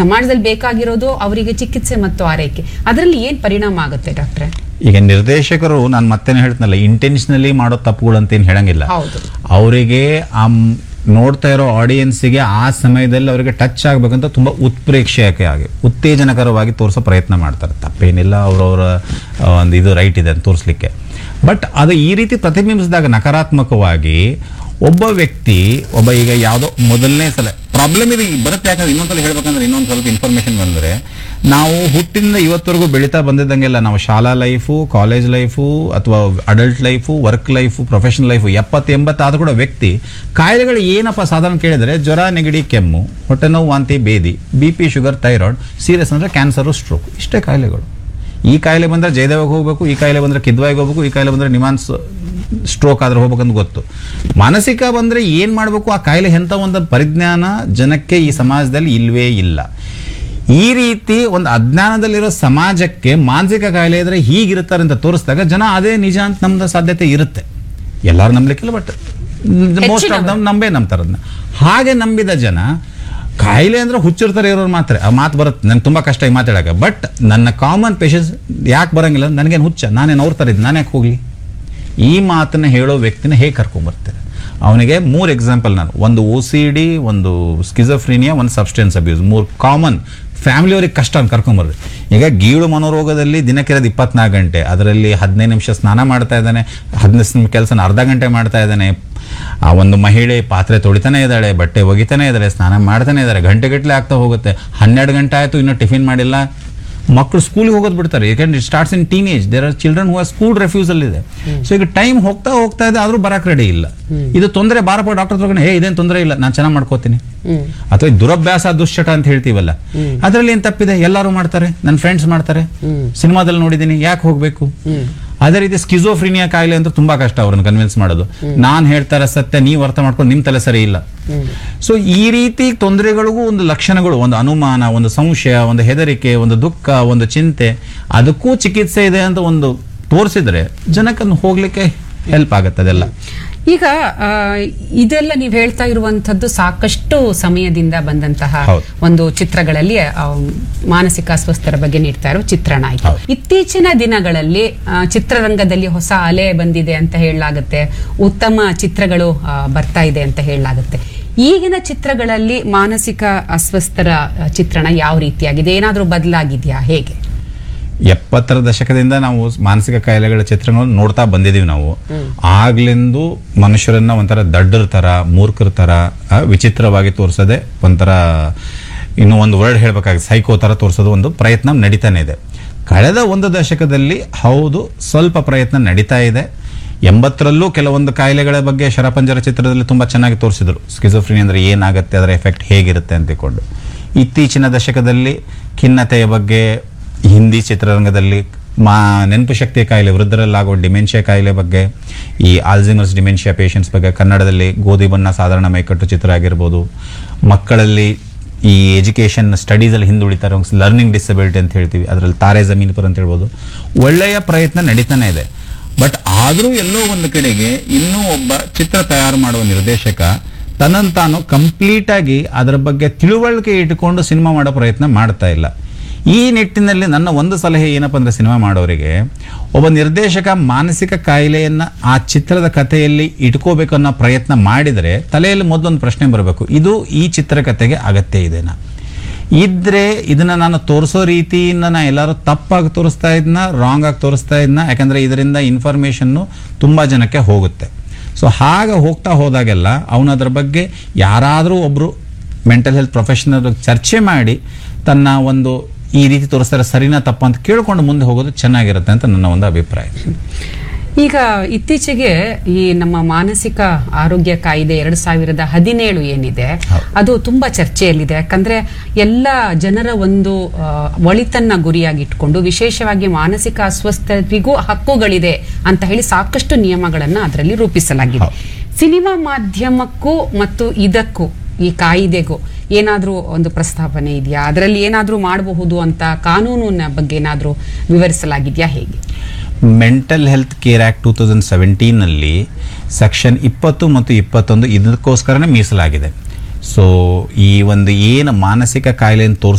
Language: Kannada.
ಸಮಾಜದಲ್ಲಿ ಬೇಕಾಗಿರೋದು ಅವರಿಗೆ ಚಿಕಿತ್ಸೆ ಮತ್ತು ಆರೈಕೆ ಅದರಲ್ಲಿ ಏನ್ ಪರಿಣಾಮ ಆಗುತ್ತೆ ಡಾಕ್ಟ್ರೆ ಈಗ ನಿರ್ದೇಶಕರು ನಾನು ಮತ್ತೇನು ಹೇಳ್ತೀನಲ್ಲ ಇಂಟೆನ್ಷನಲಿ ಮಾಡೋ ತಪ್ಪುಗಳು ಅಂತ ಏನು ಹೇಳಂಗಿಲ್ಲ ಹೌದು. ಅವರಿಗೆ ಆ ಮ್- ನೋಡ್ತಾ ಇರೋ ಆಡಿಯನ್ಸಿಗೆ ಆ ಸಮಯದಲ್ಲಿ ಅವರಿಗೆ ಟಚ್ ಆಗ್ಬೇಕಂತ ತುಂಬಾ ಉತ್ಪ್ರೇಕ್ಷೆಯಾಗಿ ಉತ್ತೇಜನಕರವಾಗಿ ತೋರಿಸೋ ಪ್ರಯತ್ನ ಮಾಡ್ತಾರೆ ತಪ್ಪೇನಿಲ್ಲ ಅವರವರ ಒಂದು ಇದು ರೈಟ್ ಇದೆ ಅಂತ ತೋರಿಸ್ಲಿಕ್ಕೆ ಬಟ್ ಅದು ಈ ರೀತಿ ಪ್ರತಿಬಿಂಬಿಸಿದಾಗ ನಕಾರಾತ್ಮಕವಾಗಿ ಒಬ್ಬ ವ್ಯಕ್ತಿ ಒಬ್ಬ ಈಗ ಯಾವುದೋ ಮೊದಲನೇ ಸಲ ಪ್ರಾಬ್ಲಮ್ ಇದು ಬರುತ್ತೆ ಯಾಕಂದ್ರೆ ಇನ್ನೊಂದ್ಸಲ ಹೇಳ್ಬೇಕಂದ್ರೆ ಇನ್ನೊಂದು ಸ್ವಲ್ಪ ಇನ್ಫಾರ್ಮೇಶನ್ ಬಂದ್ರೆ ನಾವು ಹುಟ್ಟಿನಿಂದ ಇವತ್ತವರೆಗೂ ಬೆಳೀತಾ ಬಂದಿದ್ದಂಗೆಲ್ಲ ನಾವು ಶಾಲಾ ಲೈಫು ಕಾಲೇಜ್ ಲೈಫು ಅಥವಾ adult life work life professional life ಎಪ್ಪತ್ತು ಎಂಬತ್ತಾದ್ರೂ ಕೂಡ ವ್ಯಕ್ತಿ ಕಾಯಿಲೆಗಳು ಏನಪ್ಪ ಸಾಧಾರಣ ಕೇಳಿದ್ರೆ ಜ್ವರ ನೆಗಡಿ ಕೆಮ್ಮು ಹೊಟ್ಟೆ ನೋವು ವಾಂತಿ ಬೇದಿ B P sugar thyroid serious ಅಂದ್ರೆ ಕ್ಯಾನ್ಸರು ಸ್ಟ್ರೋಕ್ ಇಷ್ಟೇ ಕಾಯಿಲೆಗಳು ಈ ಕಾಯಿಲೆ ಬಂದ್ರೆ ಜಯದೇವಕ್ಕೆ ಹೋಗ್ಬೇಕು ಈ ಕಾಯಿಲೆ ಬಂದ್ರೆ ಕಿದ್ವಾಯಿಗೆ ಹೋಗ್ಬೇಕು ಈ ಕಾಯಿಲೆ ಬಂದ್ರೆ ನಿಮಾನ್ಸ್ ಸ್ಟ್ರೋಕ್ ಆದ್ರೆ ಹೋಗ್ಬೇಕಂತ ಗೊತ್ತು ಮಾನಸಿಕ ಬಂದ್ರೆ ಏನ್ ಮಾಡಬೇಕು ಆ ಕಾಯಿಲೆ ಎಂತ ಒಂದು ಪರಿಜ್ಞಾನ ಜನಕ್ಕೆ ಈ ಸಮಾಜದಲ್ಲಿ ಇಲ್ವೇ ಇಲ್ಲ ಈ ರೀತಿ ಒಂದು ಅಜ್ಞಾನದಲ್ಲಿರೋ ಸಮಾಜಕ್ಕೆ ಮಾನಸಿಕ ಕಾಯಿಲೆ ಇದ್ರೆ ಹೀಗಿರ್ತಾರೆ ಅಂತ ತೋರಿಸಿದಾಗ ಜನ ಅದೇ ನಿಜ ಅಂತ ನಮ್ದು ಸಾಧ್ಯತೆ ಇರುತ್ತೆ ಎಲ್ಲರೂ ನಂಬಲಿಕ್ಕಿಲ್ಲ ಬಟ್ ಮೋಸ್ಟ್ ಆಫ್ ದಮ್ ನಂಬೇ ನಂಬ್ತಾರೆ ಅದನ್ನ ಹಾಗೆ ನಂಬಿದ ಜನ ಕಾಯಿಲೆ ಅಂದ್ರೆ ಹುಚ್ಚಿರ್ತಾರೆ ಇರೋರು ಮಾತ್ರ ಆ ಮಾತು ಬರುತ್ತೆ ನಂಗೆ ತುಂಬಾ ಕಷ್ಟ ಈ ಮಾತಾಡಕ್ಕೆ ಬಟ್ ನನ್ನ ಕಾಮನ್ ಪೇಷನ್ಸ್ ಯಾಕೆ ಬರಂಗಿಲ್ಲ ನನಗೇನು ಹುಚ್ಚ ನಾನೇನು ಅವ್ರ ಥರ ಇದ್ದು ನಾನು ಯಾಕೆ ಹೋಗ್ಲಿ ಈ ಮಾತನ್ನ ಹೇಳೋ ವ್ಯಕ್ತಿನ ಹೇಗೆ ಕರ್ಕೊಂಬರ್ತಾರೆ ಅವನಿಗೆ ಮೂರು ಎಕ್ಸಾಂಪಲ್ ನಾನು ಒಂದು ಒ ಸಿ ಡಿ ಒಂದು ಸ್ಕಿಜೋಫ್ರೀನಿಯಾ ಒಂದು ಸಬ್ಸ್ಟೆನ್ಸ್ ಅಬ್ಯೂಸ್ ಮೂರು ಕಾಮನ್ ಫ್ಯಾಮಿಲಿಯವ್ರಿಗೆ ಕಷ್ಟ ಅಂತ ಕರ್ಕೊಂಬರ್ರಿ ಈಗ ಗೀಳು ಮನೋರೋಗದಲ್ಲಿ ದಿನಕ್ಕಿರೋದು ಇಪ್ಪತ್ನಾಲ್ಕು ಗಂಟೆ ಅದರಲ್ಲಿ ಹದಿನೈದು ನಿಮಿಷ ಸ್ನಾನ ಮಾಡ್ತಾ ಇದ್ದಾನೆ ಹದಿನೈದು ನಿಮಿಷ ಕೆಲಸನ ಅರ್ಧ ಗಂಟೆ ಮಾಡ್ತಾ ಇದ್ದಾನೆ ಆ ಒಂದು ಮಹಿಳೆ ಪಾತ್ರೆ ತೊಳಿತಾನೆ ಇದ್ದಾಳೆ ಬಟ್ಟೆ ಒಗಿತಾನೆ ಇದ್ದಾಳೆ ಸ್ನಾನ ಮಾಡ್ತಾನೆ ಇದ್ದಾರೆ ಗಂಟೆಗಟ್ಟಲೆ ಆಗ್ತಾ ಹೋಗುತ್ತೆ ಹನ್ನೆರಡು ಗಂಟೆ ಆಯಿತು ಇನ್ನೂ ಟಿಫಿನ್ ಮಾಡಿಲ್ಲ ಮಕ್ಕಳು ಸ್ಕೂಲಿಗೆ ಹೋಗೋದು ಬಿಡ್ತಾರೆ ಯಾಕಂದ್ರೆ it starts in teenage there are children who are school refusal ಇದೆ ಸೊ ಈಗ ಟೈಮ್ ಹೋಗ್ತಾ ಹೋಗ್ತಾ ಇದೆ ಆದ್ರೂ ಬರಕ್ ರೆಡಿ ಇಲ್ಲ ಇದು ತೊಂದರೆ ಬಾರಪ್ಪ ಡಾಕ್ಟರ್ ತಗೊಂಡು ಹೇ ಇದೇನು ತೊಂದರೆ ಇಲ್ಲ ನಾನು ಚೆನ್ನಾಗಿ ಮಾಡ್ಕೋತೀನಿ ಅಥವಾ ಈ ದುರಭ್ಯಾಸ ದುಶ್ಚಟ ಅಂತ ಹೇಳ್ತೀವಲ್ಲ ಅದರಲ್ಲಿ ಏನ್ ತಪ್ಪಿದೆ ಎಲ್ಲರೂ ಮಾಡ್ತಾರೆ ನನ್ನ ಫ್ರೆಂಡ್ಸ್ ಮಾಡ್ತಾರೆ ಸಿನಿಮಾದಲ್ಲಿ ನೋಡಿದ್ದೀನಿ ಯಾಕೆ ಹೋಗ್ಬೇಕು ಅದೇ ರೀತಿ ಸ್ಕಿಜೋಫ್ರಿನಿಯಾ ಕಾಯಿಲೆ ಅಂತ ತುಂಬಾ ಕಷ್ಟ ಅವ್ರನ್ನ ಕನ್ವಿನ್ಸ್ ಮಾಡೋದು ನಾನ್ ಹೇಳ್ತಾರೆ ಸತ್ಯ ನೀವು ಅರ್ಥ ಮಾಡ್ಕೊಂಡು ನಿಮ್ ತಲೆ ಸರಿ ಇಲ್ಲ ಸೊ ಈ ರೀತಿ ತೊಂದರೆಗಳಿಗೂ ಒಂದು ಲಕ್ಷಣಗಳು ಒಂದು ಅನುಮಾನ ಒಂದು ಸಂಶಯ ಒಂದು ಹೆದರಿಕೆ ಒಂದು ದುಃಖ ಒಂದು ಚಿಂತೆ ಅದಕ್ಕೂ ಚಿಕಿತ್ಸೆ ಇದೆ ಅಂತ ಒಂದು ತೋರಿಸಿದ್ರೆ ಜನಕ್ಕೆ ಹೋಗ್ಲಿಕ್ಕೆ ಹೆಲ್ಪ್ ಆಗುತ್ತೆ ಅದೆಲ್ಲ ಈಗ ಆ, ಇದೆಲ್ಲ ನೀವು ಹೇಳ್ತಾ ಇರುವಂತದ್ದು ಸಾಕಷ್ಟು ಸಮಯದಿಂದ ಬಂದಂತಹ ಹೌದು. ಒಂದು ಚಿತ್ರಗಳಲ್ಲಿ ಆ, ಮಾನಸಿಕ ಅಸ್ವಸ್ಥರ ಬಗ್ಗೆ ನೀಡ್ತಾ ಇರೋ ಚಿತ್ರಣ ಆಯ್ತು ಹೌದು. ಇತ್ತೀಚಿನ ದಿನಗಳಲ್ಲಿ ಆ, ಚಿತ್ರರಂಗದಲ್ಲಿ ಹೊಸ ಅಲೆ ಬಂದಿದೆ ಅಂತ ಹೇಳಲಾಗುತ್ತೆ ಉತ್ತಮ ಚಿತ್ರಗಳು ಆ, ಬರ್ತಾ ಇದೆ ಅಂತ ಹೇಳಲಾಗುತ್ತೆ ಈಗಿನ ಚಿತ್ರಗಳಲ್ಲಿ ಮಾನಸಿಕ ಅಸ್ವಸ್ಥರ ಆ, ಚಿತ್ರಣ ಯಾವ ರೀತಿಯಾಗಿದೆ ಏನಾದ್ರೂ ಬದಲಾಗಿದೆಯಾ ಹೇಗೆ ಎಪ್ಪತ್ತರ ದಶಕದಿಂದ ನಾವು ಮಾನಸಿಕ ಕಾಯಿಲೆಗಳ ಚಿತ್ರಗಳನ್ನು ನೋಡ್ತಾ ಬಂದಿದೀವಿ ನಾವು ಆಗ್ಲಿಂದು ಮನುಷ್ಯರನ್ನ ಒಂಥರ ದಡ್ಡರ ತರ ಮೂರ್ಖರ ತರ ಆ, ವಿಚಿತ್ರವಾಗಿ ತೋರಿಸದೆ ಒಂಥರ ಇನ್ನು ಒಂದು ವರ್ಡ್ ಹೇಳ್ಬೇಕಾಗುತ್ತೆ ಸೈಕೋ ತರ ತೋರಿಸೋದು ಒಂದು ಪ್ರಯತ್ನ ನಡೀತಾನೆ ಇದೆ ಕಳೆದ ಒಂದು ದಶಕದಲ್ಲಿ ಹೌದು ಸ್ವಲ್ಪ ಪ್ರಯತ್ನ ನಡೀತಾ ಇದೆ ಎಂಬತ್ತರಲ್ಲೂ ಕೆಲವೊಂದು ಕಾಯಿಲೆಗಳ ಬಗ್ಗೆ ಶರಪಂಜರ ಚಿತ್ರದಲ್ಲಿ ತುಂಬಾ ಚೆನ್ನಾಗಿ ತೋರಿಸಿದ್ರು ಸ್ಕಿಜೋಫ್ರಿನಿ ಅಂದ್ರೆ ಏನಾಗುತ್ತೆ ಅದರ ಎಫೆಕ್ಟ್ ಹೇಗಿರುತ್ತೆ ಅಂತಿಕೊಂಡು ಇತ್ತೀಚಿನ ದಶಕದಲ್ಲಿ ಖಿನ್ನತೆಯ ಬಗ್ಗೆ ಹಿಂದಿ ಚಿತ್ರರಂಗದಲ್ಲಿ ಮಾ ನೆನಪು ಶಕ್ತಿ ಕಾಯಿಲೆ ವೃದ್ಧರಲ್ಲಾಗೋ ಡಿಮೆನ್ಷಿಯಾ ಕಾಯಿಲೆ ಬಗ್ಗೆ ಈ ಆಲ್ಝಿಮರ್ಸ್ ಡಿಮೆನ್ಷಿಯಾ ಪೇಷಂಟ್ಸ್ ಬಗ್ಗೆ ಕನ್ನಡದಲ್ಲಿ ಗೋಧಿ ಬಣ್ಣ ಸಾಧಾರಣ ಮೈಕಟ್ಟು ಚಿತ್ರ ಆಗಿರ್ಬೋದು ಮಕ್ಕಳಲ್ಲಿ ಈ ಎಜುಕೇಷನ್ ಸ್ಟಡೀಸಲ್ಲಿ ಹಿಂದುಳಿತಾರೆ ಲರ್ನಿಂಗ್ ಡಿಸಬಿಲಿಟಿ ಅಂತ ಹೇಳ್ತೀವಿ ಅದರಲ್ಲಿ ತಾರೆ ಜಮೀನ್ ಪರ್ ಅಂತ ಹೇಳ್ಬೋದು ಒಳ್ಳೆಯ ಪ್ರಯತ್ನ ನಡೀತಾನೆ ಇದೆ ಬಟ್ ಆದರೂ ಎಲ್ಲೋ ಒಂದು ಕಡೆಗೆ ಇನ್ನೂ ಒಬ್ಬ ಚಿತ್ರ ತಯಾರು ಮಾಡುವ ನಿರ್ದೇಶಕ ತನ್ನನ್ನು ತಾನು ಕಂಪ್ಲೀಟ್ ಆಗಿ ಅದರ ಬಗ್ಗೆ ತಿಳುವಳಿಕೆ ಇಟ್ಟುಕೊಂಡು ಸಿನಿಮಾ ಮಾಡೋ ಪ್ರಯತ್ನ ಮಾಡ್ತಾ ಇಲ್ಲ ಈ ನಿಟ್ಟಿನಲ್ಲಿ ನನ್ನ ಒಂದು ಸಲಹೆ ಏನಪ್ಪ ಅಂದ್ರೆ ಸಿನಿಮಾ ಮಾಡೋರಿಗೆ ಒಬ್ಬ ನಿರ್ದೇಶಕ ಮಾನಸಿಕ ಕಾಯಿಲೆಯನ್ನ ಆ ಚಿತ್ರದ ಕಥೆಯಲ್ಲಿ ಇಟ್ಕೋಬೇಕು ಅನ್ನೋ ಪ್ರಯತ್ನ ಮಾಡಿದರೆ ತಲೆಯಲ್ಲಿ ಮೊದಲೊಂದು ಪ್ರಶ್ನೆ ಬರಬೇಕು ಇದು ಈ ಚಿತ್ರಕಥೆಗೆ ಅಗತ್ಯ ಇದೆನಾ ಇದ್ರೆ ಇದನ್ನ ನಾನು ತೋರಿಸೋ ರೀತಿಯಿಂದ ನಾ ಎಲ್ಲರೂ ತಪ್ಪಾಗಿ ತೋರಿಸ್ತಾ ಇದ್ನ ರಾಂಗ್ ಆಗಿ ತೋರಿಸ್ತಾ ಇದ್ನ ಯಾಕಂದ್ರೆ ಇದರಿಂದ ಇನ್ಫಾರ್ಮೇಶನ್ನು ತುಂಬಾ ಜನಕ್ಕೆ ಹೋಗುತ್ತೆ ಸೊ ಹಾಗೆ ಹೋಗ್ತಾ ಹೋದಾಗೆಲ್ಲ ಅವನು ಅದ್ರ ಬಗ್ಗೆ ಯಾರಾದರೂ ಒಬ್ರು ಮೆಂಟಲ್ ಹೆಲ್ತ್ ಪ್ರೊಫೆಷನಲ್ ಚರ್ಚೆ ಮಾಡಿ ತನ್ನ ಒಂದು ಈ ರೀತಿ ತೋರಿಸ್ತಾರೆ ಸರಿನಾ ತಪ್ಪ ಅಂತ ಕೇಳ್ಕೊಂಡು ಮುಂದೆ ಹೋಗೋದು ಚೆನ್ನಾಗಿರುತ್ತೆ ಅಂತ ನನ್ನ ಒಂದು ಅಭಿಪ್ರಾಯ ಈಗ ಇತ್ತೀಚೆಗೆ ಈ ನಮ್ಮ ಮಾನಸಿಕ ಆರೋಗ್ಯ ಕಾಯ್ದೆ ಎರಡ್ ಸಾವಿರದ ಹದಿನೇಳು ಏನಿದೆ ಹೌದು. ಅದು ತುಂಬಾ ಚರ್ಚೆಯಲ್ಲಿದೆ ಯಾಕಂದ್ರೆ ಎಲ್ಲ ಜನರ ಒಂದು ಆ, ಒಳಿತನ್ನ ಗುರಿಯಾಗಿಟ್ಕೊಂಡು ವಿಶೇಷವಾಗಿ ಮಾನಸಿಕ ಅಸ್ವಸ್ಥರಿಗೂ ಹಕ್ಕುಗಳಿದೆ ಅಂತ ಹೇಳಿ ಸಾಕಷ್ಟು ನಿಯಮಗಳನ್ನ ಅದರಲ್ಲಿ ರೂಪಿಸಲಾಗಿದೆ ಹೌದು. ಸಿನಿಮಾ ಮಾಧ್ಯಮಕ್ಕೂ ಮತ್ತು ಇದಕ್ಕೂ ಈ ಕಾಯಿದೆಗೂ ಏನಾದ್ರೂ ಒಂದು ಪ್ರಸ್ತಾವನೆ ಇದೆಯಾ ಅದರಲ್ಲಿ ಏನಾದ್ರೂ ಮಾಡಬಹುದು ಅಂತ ಕಾನೂನಿನ ಬಗ್ಗೆ ಏನಾದ್ರೂ ವಿವರಿಸಲಾಗಿದೆಯಾ ಹೇಗೆ mental health care act two thousand ಸೆವೆಂಟೀನಲ್ಲಿ ಸೆಕ್ಷನ್ ಇಪ್ಪತ್ತು ಮತ್ತು ಇಪ್ಪತ್ತೊಂದು ಇದಕ್ಕೋಸ್ಕರನೇ ಮೀಸಲಾಗಿದೆ ಸೊ ಈ ಒಂದು ಏನು ಮಾನಸಿಕ ಕಾಯಿಲೆಯನ್ನು ತೋರಿಸ್